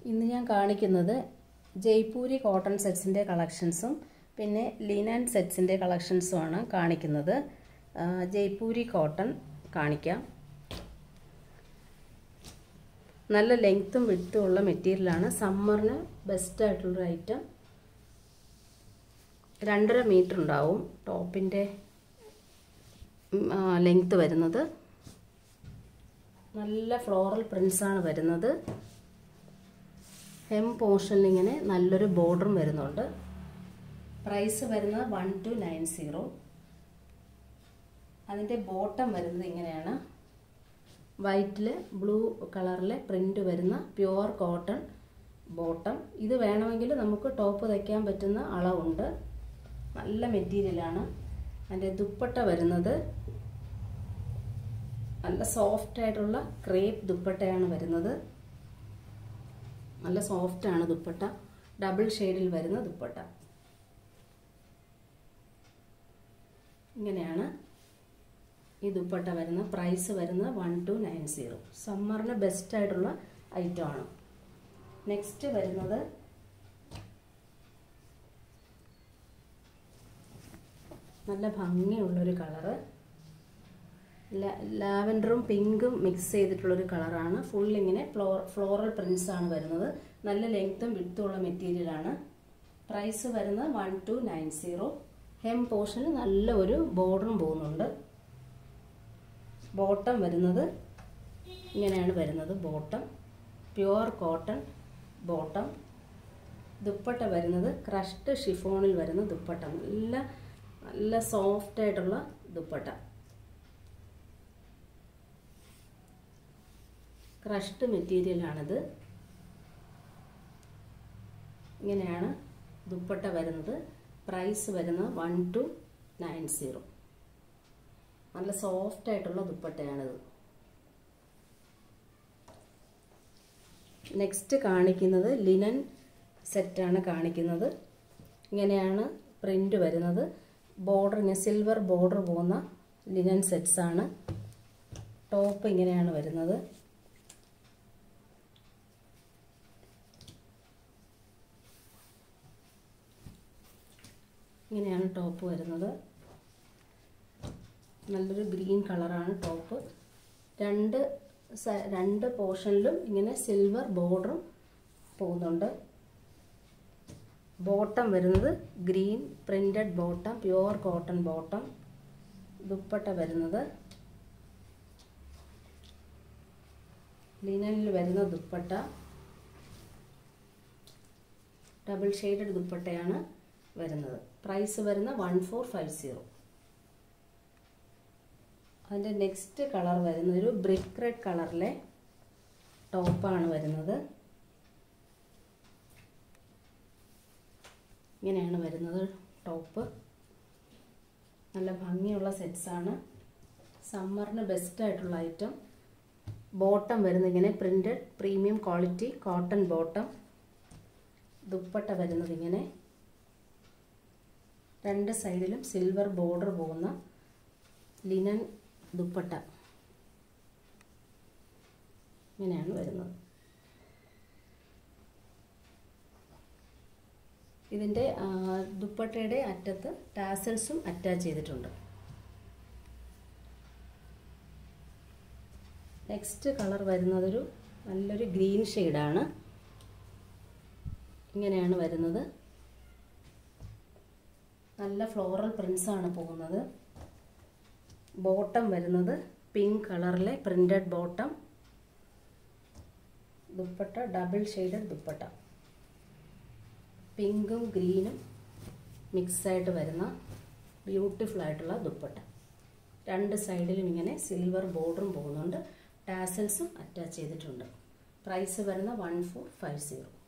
ഇന്ന് ഞാൻ കാണിക്കുന്നത് ജയ്പൂരി കോട്ടൺ സെറ്റ്സിൻ്റെ കളക്ഷൻസും പിന്നെ ലിനൻ സെറ്റ്സിൻ്റെ കളക്ഷൻസുമാണ് കാണിക്കുന്നത് ആ, ജയ്പൂരി കോട്ടൺ കാണിക്കാം നല്ല ലെങ്ത്തും വിട്ടും ഉള്ള മെറ്റീരിയലാണ് സമ്മറിന് ബെസ്റ്റ് ആയിട്ടുള്ളൊരു ഐറ്റം രണ്ടര മീറ്റർ ഉണ്ടാവും ടോപ്പിൻ്റെ ലെങ്ത്ത് വരുന്നത് നല്ല ഫ്ലോറൽ പ്രിൻസാണ് വരുന്നത് ഹെം പോർഷനിൽ ഇങ്ങനെ നല്ലൊരു ബോർഡറും വരുന്നുണ്ട് പ്രൈസ് വരുന്നത് വൺ ടു നയൻ സീറോ അതിൻ്റെ ബോട്ടം വരുന്നത് ഇങ്ങനെയാണ് വൈറ്റിൽ ബ്ലൂ കളറിലെ പ്രിൻ്റ് വരുന്ന പ്യുവർ കോട്ടൺ ബോട്ടം ഇത് വേണമെങ്കിൽ നമുക്ക് ടോപ്പ് തയ്ക്കാൻ പറ്റുന്ന അളവുണ്ട് നല്ല മെറ്റീരിയലാണ് അതിൻ്റെ ദുപ്പട്ട വരുന്നത് നല്ല സോഫ്റ്റ് ആയിട്ടുള്ള ക്രേപ്പ് ദുപ്പട്ടയാണ് വരുന്നത് നല്ല സോഫ്റ്റാണ് ദുപ്പട്ട ഡബിൾ ഷെയ്ഡിൽ വരുന്ന ദുപ്പട്ട ഇങ്ങനെയാണ് ഈ ദുപ്പട്ട വരുന്ന പ്രൈസ് വരുന്നത് വൺ ടു നയൻ സീറോ സമ്മറിന് ബെസ്റ്റ് ആയിട്ടുള്ള ഐറ്റം ആണ് നെക്സ്റ്റ് വരുന്നത് നല്ല ഭംഗിയുള്ളൊരു കളറ് ലാവൻഡറും പിങ്കും മിക്സ് ചെയ്തിട്ടുള്ളൊരു കളറാണ് ഫുൾ ഇങ്ങനെ ഫ്ലോ ഫ്ലോറൽ പ്രിൻസ് ആണ് വരുന്നത് നല്ല ലെങ്ത്തും വിട്ടും ഉള്ള മെറ്റീരിയലാണ് പ്രൈസ് വരുന്നത് one two nine zero hem പോർഷനിൽ നല്ല ഒരു ബോർഡറും പോകുന്നുണ്ട് ബോട്ടം വരുന്നത് ഇങ്ങനെയാണ് വരുന്നത് bottom pure cotton bottom dupatta വരുന്നത് ക്രഷ്ഡ് ഷിഫോണിൽ വരുന്ന ദുപ്പട്ട നല്ല നല്ല സോഫ്റ്റ് ആയിട്ടുള്ള ദുപ്പട്ട ക്രഷ്ഡ് മെറ്റീരിയലാണിത് ഇങ്ങനെയാണ് ദുപ്പട്ട വരുന്നത് പ്രൈസ് വരുന്നത് വൺ ടു നയൻ സീറോ നല്ല സോഫ്റ്റ് ആയിട്ടുള്ള ദുപ്പട്ടയാണിത് നെക്സ്റ്റ് കാണിക്കുന്നത് ലിനൻ സെറ്റാണ് കാണിക്കുന്നത് ഇങ്ങനെയാണ് പ്രിൻ്റ് വരുന്നത് ബോർഡർ ഇങ്ങനെ സിൽവർ ബോർഡർ പോകുന്ന ലിനൻ സെറ്റ്സ് ആണ് ടോപ്പ് ഇങ്ങനെയാണ് വരുന്നത് ഇങ്ങനെയാണ് ടോപ്പ് വരുന്നത് നല്ലൊരു ഗ്രീൻ കളറാണ് ടോപ്പ് രണ്ട് രണ്ട് പോർഷനിലും ഇങ്ങനെ സിൽവർ ബോർഡറും പോകുന്നുണ്ട് ബോട്ടം വരുന്നത് green printed bottom pure cotton bottom dupatta വരുന്നത് ലിനനിൽ വരുന്ന ദുപ്പട്ട ഡബിൾ ഷെയ്ഡഡ് ദുപ്പട്ടയാണ് വരുന്നത് പ്രൈസ് വരുന്ന വൺ ഫോർ ഫൈവ് സീറോ അതിൻ്റെ നെക്സ്റ്റ് കളർ വരുന്നത് ഒരു ബ്രിക്ക് റെഡ് കളറിലെ ടോപ്പാണ് വരുന്നത് ഇങ്ങനെയാണ് വരുന്നത് ടോപ്പ് നല്ല ഭംഗിയുള്ള സെറ്റ്സാണ് സമ്മറിന് ബെസ്റ്റ് ആയിട്ടുള്ള ഐറ്റം ബോട്ടം വരുന്നത് ഇങ്ങനെ printed premium quality cotton bottom dupatta വരുന്നത് ഇങ്ങനെ രണ്ട് സൈഡിലും സിൽവർ ബോർഡർ പോകുന്ന ലിനൻ ദുപ്പട്ട ഇങ്ങനെയാണ് വരുന്നത് ഇതിൻ്റെ ദുപ്പട്ടയുടെ അറ്റത്ത് ടാസൽസും അറ്റാച്ച് ചെയ്തിട്ടുണ്ട് നെക്സ്റ്റ് കളർ വരുന്നതൊരു നല്ലൊരു ഗ്രീൻ ഷെയ്ഡാണ് ഇങ്ങനെയാണ് വരുന്നത് നല്ല ഫ്ലോറൽ പ്രിൻസാണ് പോകുന്നത് ബോട്ടം വരുന്നത് പിങ്ക് കളറിലെ printed bottom dupatta double shaded dupatta പിങ്കും ഗ്രീനും മിക്സായിട്ട് വരുന്ന ബ്യൂട്ടിഫുൾ ആയിട്ടുള്ള ദുപ്പട്ട രണ്ട് സൈഡിലും ഇങ്ങനെ സിൽവർ ബോർഡറും പോകുന്നുണ്ട് ടാസൽസും അറ്റാച്ച് ചെയ്തിട്ടുണ്ട് പ്രൈസ് വരുന്ന വൺ ഫോർ ഫൈവ് സീറോ